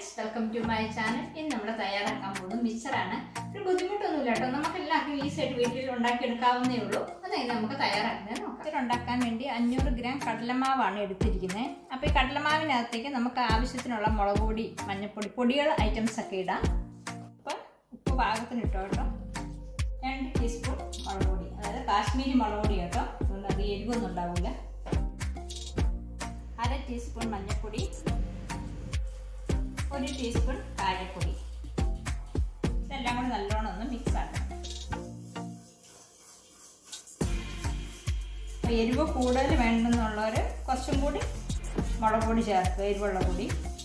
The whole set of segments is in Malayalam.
Friends welcome to my channel ഇന്ന് നമ്മൾ തയ്യാറാക്കാൻ പോകുന്നത് മിക്സറാണ് ഒരു ബുദ്ധിമുട്ടൊന്നുമില്ല കേട്ടോ നമുക്ക് എല്ലാവർക്കും ഈസി ആയിട്ട് വീട്ടിൽ ഉണ്ടാക്കിയെടുക്കാവുന്നേ ഉള്ളൂ അതായത് നമുക്ക് തയ്യാറാക്കുന്നത് നോക്കാം ഇത് ഉണ്ടാക്കാൻ വേണ്ടി അഞ്ഞൂറ് ഗ്രാം കടലമാവാണ് എടുത്തിരിക്കുന്നത് അപ്പോൾ ഈ കടലമാവിനകത്തേക്ക് നമുക്ക് ആവശ്യത്തിനുള്ള മുളക് പൊടി മഞ്ഞൾപ്പൊടി പൊടികൾ ഐറ്റംസ് ഒക്കെ ഇടാം അപ്പം ഉപ്പ് പാകത്തിന് ഇട്ടോ കേട്ടോ രണ്ട് ടീസ്പൂൺ മുളക് പൊടി അതായത് കാശ്മീരി മുളക് പൊടി കേട്ടോ അതുകൊണ്ട് അത് എരിവൊന്നും ഉണ്ടാവില്ല അര ടീസ്പൂൺ മഞ്ഞൾപ്പൊടി ഒരു ടീസ്പൂൺ കായപ്പൊടി ഇതെല്ലാം കൂടി നല്ലോണം ഒന്ന് മിക്സ് ആക്കണം അപ്പോൾ എരിവ് കൂടുതൽ വേണ്ടെന്നുള്ളവർ കുറച്ചും കൂടി മുളക് പൊടി ചേർക്കുക എരിവുള്ള പൊടി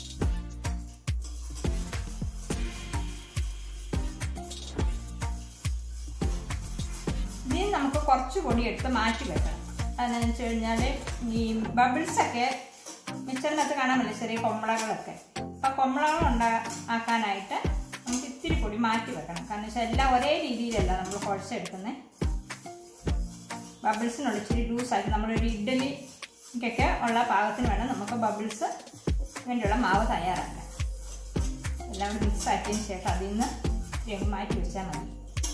ഇതിന് നമുക്ക് കുറച്ച് പൊടി എടുത്ത് മാറ്റി വെക്കണം അതെന്ന് വെച്ച് കഴിഞ്ഞാൽ ഈ ബബിൾസൊക്കെ മിച്ചറിനകത്ത് കാണാൻ പറ്റില്ല ചെറിയ കൊമ്പളകളൊക്കെ അപ്പം കൊമ്പളകൾ ഉണ്ടാ ആക്കാനായിട്ട് നമുക്ക് ഇത്തിരി പൊടി മാറ്റി വെക്കണം കാരണം വെച്ചാൽ എല്ലാം ഒരേ രീതിയിലല്ല നമ്മൾ കുഴച്ചെടുക്കുന്നത് ബബിൾസിനുള്ള ഇച്ചിരി ലൂസാക്കി നമ്മളൊരു ഇഡ്ഡലിക്കൊക്കെ ഉള്ള പാകത്തിന് വേണം നമുക്ക് ബബിൾസ് വേണ്ടിയുള്ള മാവ് തയ്യാറാക്കാൻ എല്ലാം കൂടി മിക്സ് ആക്കിയതിന് ശേഷം അതിൽ നിന്ന് ഇത്തിരി മാറ്റി വെച്ചാൽ മതി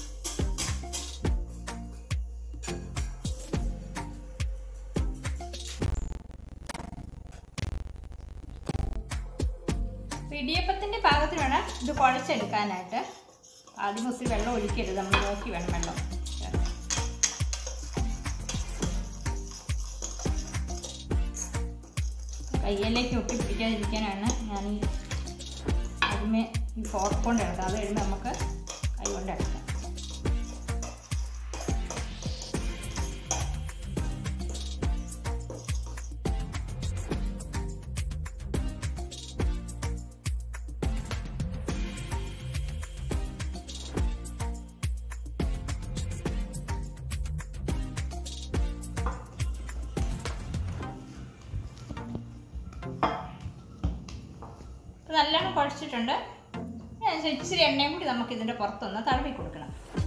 ഇടിയപ്പത്തിൻ്റെ പാകത്തിന് വേണം ഇത് കുഴച്ചെടുക്കാനായിട്ട് ആദ്യം ഒത്തിരി വെള്ളം ഒഴിക്കരുത് നമ്മൾ നോക്കി വേണം വെള്ളം കയ്യിലേക്ക് ഒട്ടി പിടിക്കാതിരിക്കാനാണ് ഞാൻ ഈ അതിമേ ഈ ഫോർക്ക് കൊണ്ട് എടുക്കാം അത് കഴിയുമ്പോൾ നമുക്ക് കൈ കൊണ്ട് എടുക്കാം നല്ലോണം കുഴച്ചിട്ടുണ്ട് ഇച്ചിരി എണ്ണയും കൂടി നമുക്ക് ഇതിൻ്റെ പുറത്തൊന്ന് തടവി കൊടുക്കണം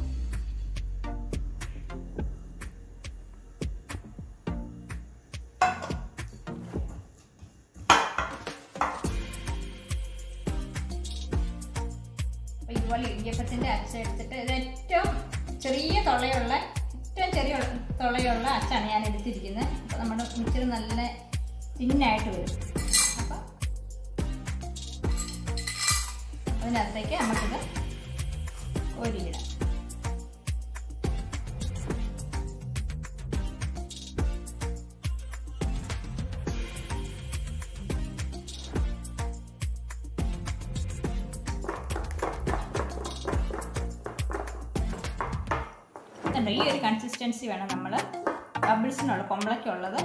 ഇതുപോലെ ഇടിയപ്പത്തിൻ്റെ അച്ച എടുത്തിട്ട് ഇത് ഏറ്റവും ചെറിയ തുളയുള്ള ഏറ്റവും ചെറിയ തുളയുള്ള അച്ചാണ് ഞാൻ എടുത്തിരിക്കുന്നത് അപ്പോൾ നമ്മുടെ മിച്ചറ് നല്ല തിന്നായിട്ട് വരും അപ്പം അതിനകത്തേക്ക് നമുക്കിത് കോരിയിടാം കണ്ടോ ഈ ഒരു കൺസിസ്റ്റൻസി വേണം നമ്മൾ ബബിൾസിനുള്ള കൊമ്പളയ്ക്കുള്ളത്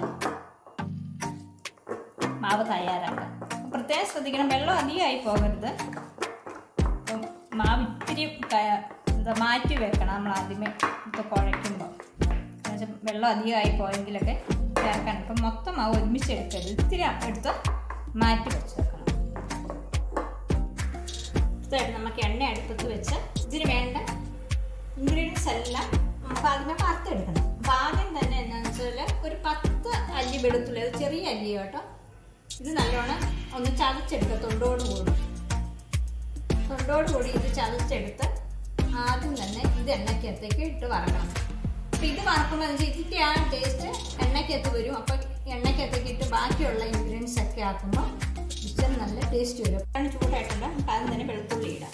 മാവ് തയ്യാറാക്കാൻ പ്രത്യേകം ശ്രദ്ധിക്കണം വെള്ളം അധികമായി പോകരുത് അപ്പം മാവ് ഇത്തിരി എന്താ മാറ്റി വെക്കണം നമ്മൾ ആദ്യമേ ഇപ്പോൾ കുഴയ്ക്കുമ്പോൾ എന്നുവെച്ചാൽ വെള്ളം അധികമായി പോയെങ്കിലൊക്കെ ചേർക്കണം ഇപ്പം മൊത്തം മാവ് ഒരുമിച്ച് എടുക്കരുത് ഇത്തിരി എടുത്ത് മാറ്റി വെച്ച് വെക്കണം അടുത്തായിട്ട് നമുക്ക് എണ്ണ അടുപ്പത്ത് വെച്ച് ഇതിന് വേണ്ട ഇൻഗ്രീഡിയൻസ് എല്ലാം നമുക്ക് ആദ്യമേ വറുത്തെടുക്കണം അപ്പം ആദ്യം തന്നെ എന്താണെന്ന് വെച്ചാൽ ഒരു പത്ത് അല്ലി വെളുത്തുള്ളി അത് ചെറിയ അല്ലി കേട്ടോ ഇത് നല്ലോണം ഒന്ന് ചതച്ചെടുക്കുക തൊണ്ടോട് കൂടി തൊണ്ടോട് കൂടി ഇത് ചതച്ചെടുത്ത് ആദ്യം തന്നെ ഇത് എണ്ണയ്ക്കകത്തേക്ക് ഇട്ട് വറക്കണം അപ്പം ഇത് വറക്കുമ്പോൾ എന്ന് വെച്ചാൽ ഇതിൻ്റെ ആ ടേസ്റ്റ് എണ്ണയ്ക്കകത്ത് വരും അപ്പം എണ്ണയ്ക്കകത്തേക്ക് ഇട്ട് ബാക്കിയുള്ള ഇൻഗ്രീഡിയൻസ് ഒക്കെ ആക്കുമ്പോൾ ഇച്ചിരി നല്ല ടേസ്റ്റ് വരും അപ്പം ചൂടായിട്ടുണ്ട് നമുക്ക് ആദ്യം തന്നെ വെളുത്തുള്ളി ഇടാം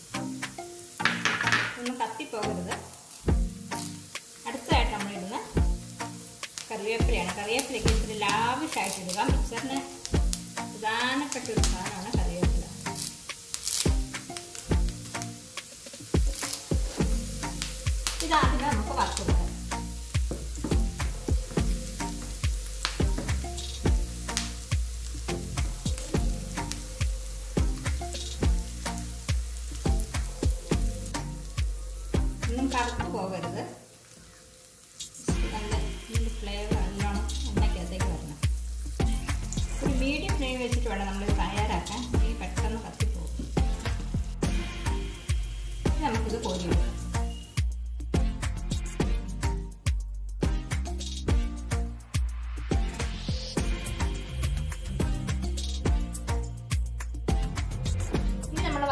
ഒന്ന് കത്തിപ്പോകരുത് അടുത്തതായിട്ട് നമ്മളിടുന്ന കറിവേപ്പിലയാണ് കറിവേപ്പിലയ്ക്ക് ഇത്തിരി ലാവിഷായിട്ട് ഇടുക മിക്സറിന് പ്രധാനപ്പെട്ട ഒരു സാധനമാണ് കറിവേപ്പില ഇതാദ്യമേ നമുക്ക് വറുത്തെടുക്കാം ഒന്നും കറുത്ത് പോകരുത് നല്ല ഇതിൻ്റെ ഫ്ലേവർ നല്ലോണം എണ്ണയ്ക്കകത്തേക്ക് വരണം ഒരു മീഡിയം ഫ്ലെയിം വെച്ചിട്ട് വേണം നമ്മൾ തയ്യാറാക്കാൻ ഈ പെട്ടെന്ന് കത്തിപ്പോകും നമുക്കിത് കോരിയിടാം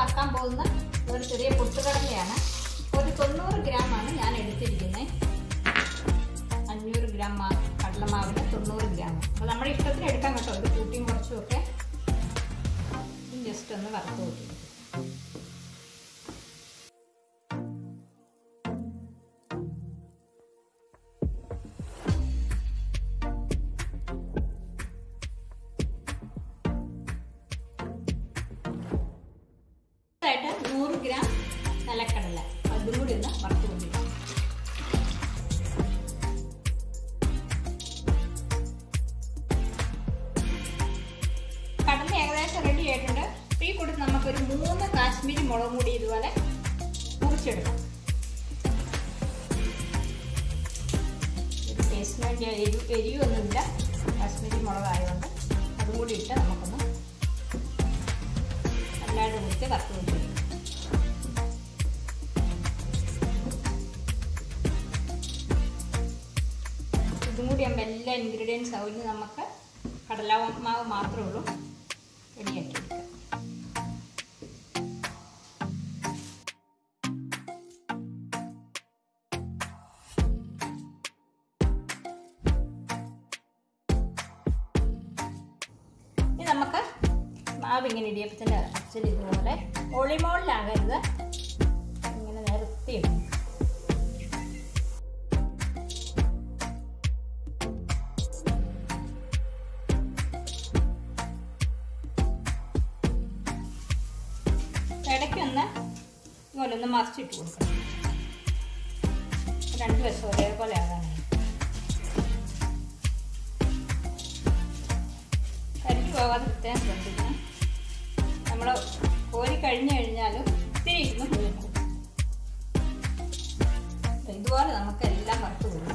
വറക്കാൻ പോകുന്ന ഒരു ചെറിയ പൊട്ടുകടലയാണ് ഒരു തൊണ്ണൂറ് ഗ്രാമാണ് ഞാൻ എടുത്തിരിക്കുന്നത് അഞ്ഞൂറ് ഗ്രാം മാ കടലമാവിന് തൊണ്ണൂറ് ഗ്രാം അപ്പോൾ നമ്മുടെ ഇഷ്ടത്തിന് എടുക്കാൻ കേട്ടോ ഒരു കൂട്ടിയും കുറച്ചും ഒക്കെ ജസ്റ്റ് ഒന്ന് വറുത്ത് നോക്കി ആയിട്ട് നൂറ് ഗ്രാം നിലക്കടല അതും കൂടി ഒന്ന് വറുത്ത് കൊണ്ടിരിക്കും കടല ഏകദേശം റെഡി ആയിട്ടുണ്ട് ഈ കൂടി നമുക്കൊരു മൂന്ന് കാശ്മീരി മുളകും കൂടി ഇതുപോലെ മുറിച്ചെടുക്കാം ഒരു ടേസ്റ്റിന് വേണ്ടി എരിവ് എരിവൊന്നുമില്ല കാശ്മീരി മുളകായതുകൊണ്ട് അതും കൂടി ഇട്ട് നമുക്കൊന്ന് നല്ലതായിട്ട് മുറിച്ച് വറുത്ത് വെച്ചിരിക്കും ഇതും കൂടി ആകുമ്പോൾ എല്ലാ ഇൻഗ്രീഡിയൻസ് ആവുമ്പോൾ നമുക്ക് കടല മാവ് മാത്രമേ ഉള്ളൂ റെഡിയാക്കി എടുക്കാം ഇനി നമുക്ക് മാവ് ഇങ്ങനെ ഇടിയപ്പത്തിൻ്റെ അച്ഛൻ ഇതുപോലെ ഒളിമോളിലാകരുത് ഇങ്ങനെ നിരത്തി ഇടും ഇടയ്ക്കൊന്ന് ഇതുപോലെ ഒന്ന് മറിച്ചിട്ട് കൊടുക്കണം രണ്ട് വശം ഒരേപോലെ ആകാനായി കരിക്ക് പോകാതെ പ്രത്യേകം ശ്രദ്ധിക്കണം നമ്മൾ കോരി കഴിഞ്ഞു കഴിഞ്ഞാലും ഇത്തിരി ഇരുന്ന് പോകും ഇതുപോലെ നമുക്ക് എല്ലാം വറുത്ത് കൊടുക്കണം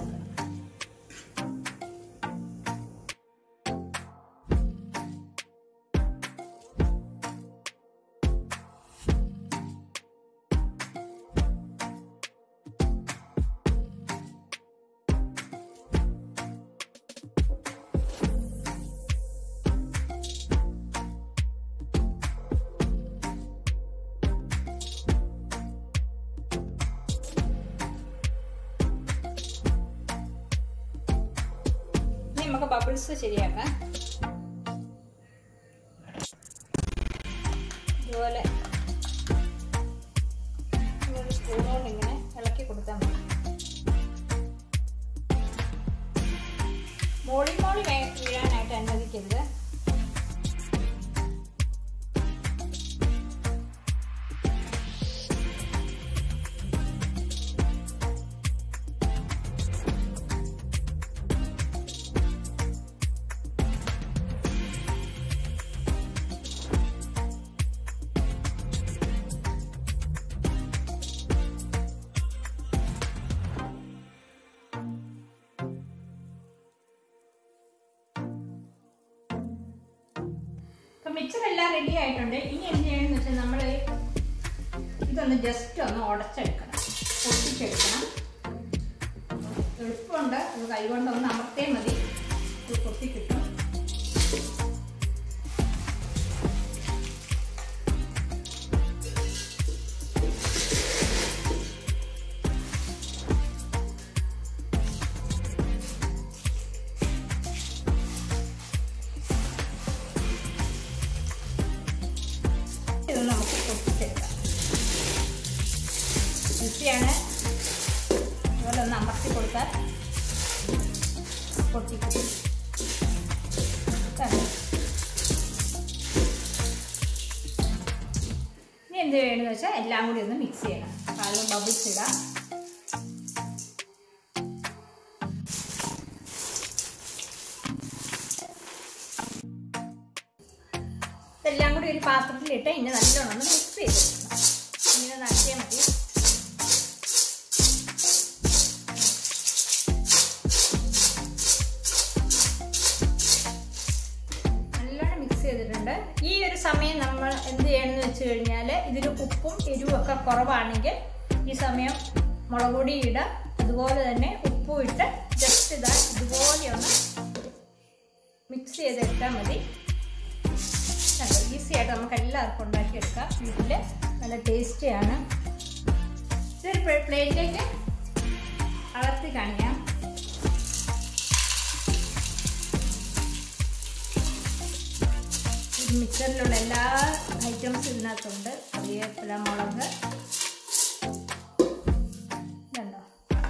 ഇനി നമുക്ക് ബബിൾസ് ശരിയാക്കാം ഇതുപോലെ ഒരു സ്പൂണോട് ഇങ്ങനെ ഇളക്കി കൊടുത്താൽ മതി മോളി മോളി വേ- വീഴാനായിട്ട് അനുവദിക്കരുത് ഇപ്പൊ മിക്സർ എല്ലാം റെഡി ആയിട്ടുണ്ട് ഇനി എന്ത് ചെയ്യണമെന്ന് വെച്ചാൽ നമ്മൾ ഇതൊന്ന് ജസ്റ്റ് ഒന്ന് ഉടച്ചെടുക്കണം പൊട്ടിച്ചെടുക്കണം എളുപ്പമുണ്ട് അത് കൈകൊണ്ട് ഒന്ന് അമർത്തേ മതി ഇത് പൊട്ടി കിട്ടും ഇത് നമുക്ക് പൊട്ടിച്ചെടുക്കാം മിക്സിയാണ് ഇതുപോലെ ഒന്ന് അമർത്തി കൊടുത്താൽ പൊട്ടിക്കും കണ്ടോ? ഇനി എന്ത് ചെയ്യണമെന്ന് വെച്ചാൽ എല്ലാം കൂടി ഒന്ന് മിക്സ് ചെയ്യണം പാലും ബബിൾസ് ഇടാം ഇതെല്ലാം കൂടി ഒരു പാത്രത്തിലിട്ട് ഇനി നല്ലോണം ഒന്ന് മിക്സ് ചെയ്തെടുക്കണം ഇങ്ങനെ നടത്തിയാൽ മതി നല്ലോണം മിക്സ് ചെയ്തിട്ടുണ്ട് ഈ ഒരു സമയം നമ്മൾ എന്ത് ചെയ്യണമെന്ന് വെച്ച് കഴിഞ്ഞാൽ ഇതിൽ ഉപ്പും എരിവും ഒക്കെ കുറവാണെങ്കിൽ ഈ സമയം മുളക് പൊടി ഇടാം അതുപോലെ തന്നെ ഉപ്പും ഇട്ട് ജസ്റ്റ് ഇതാ ഇതുപോലെ ഒന്ന് മിക്സ് ചെയ്തെടുത്താൽ മതി ഈസി ആയിട്ട് നമുക്ക് എല്ലാവർക്കും ഉണ്ടാക്കിയെടുക്കാം വീട്ടിൽ നല്ല ടേസ്റ്റിയാണ് ഇതൊരു പ്ലേ- പ്ലേറ്റിലേക്ക് അകർത്തി കാണിക്കാം ഇത് മിക്സറിലുള്ള എല്ലാ ഐറ്റംസും ഇതിനകത്തുണ്ട് കറിവേപ്പില മുളക് ഇതുണ്ടോ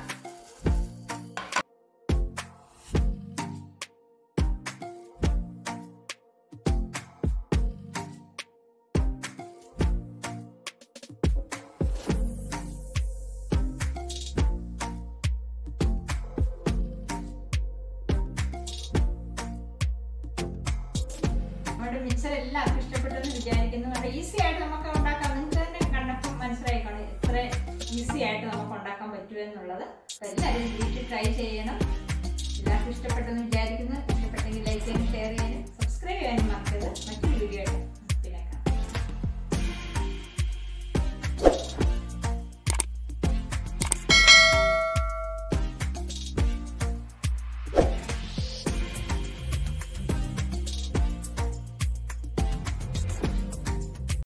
നമ്മുടെ മിക്സർ എല്ലാവർക്കും ഇഷ്ടപ്പെട്ടെന്ന് വിചാരിക്കുന്നു വളരെ ഈസി ആയിട്ട് നമുക്ക് ഉണ്ടാക്കാം നിങ്ങൾക്ക് തന്നെ കണ്ടപ്പോൾ മനസ്സിലായിക്കോണം എത്ര ഈസി ആയിട്ട് നമുക്ക് ഉണ്ടാക്കാൻ പറ്റുമെന്നുള്ളത് അപ്പോൾ എല്ലാവരും വീട്ടിൽ ട്രൈ ചെയ്യണം എല്ലാവർക്കും ഇഷ്ടപ്പെട്ടെന്ന് വിചാരിക്കുന്നു ഇഷ്ടപ്പെട്ടെങ്കിൽ ലൈക്ക് ചെയ്യാനും ഷെയർ ചെയ്യാനും സബ്സ്ക്രൈബ് ചെയ്യാനും മറക്കരുത്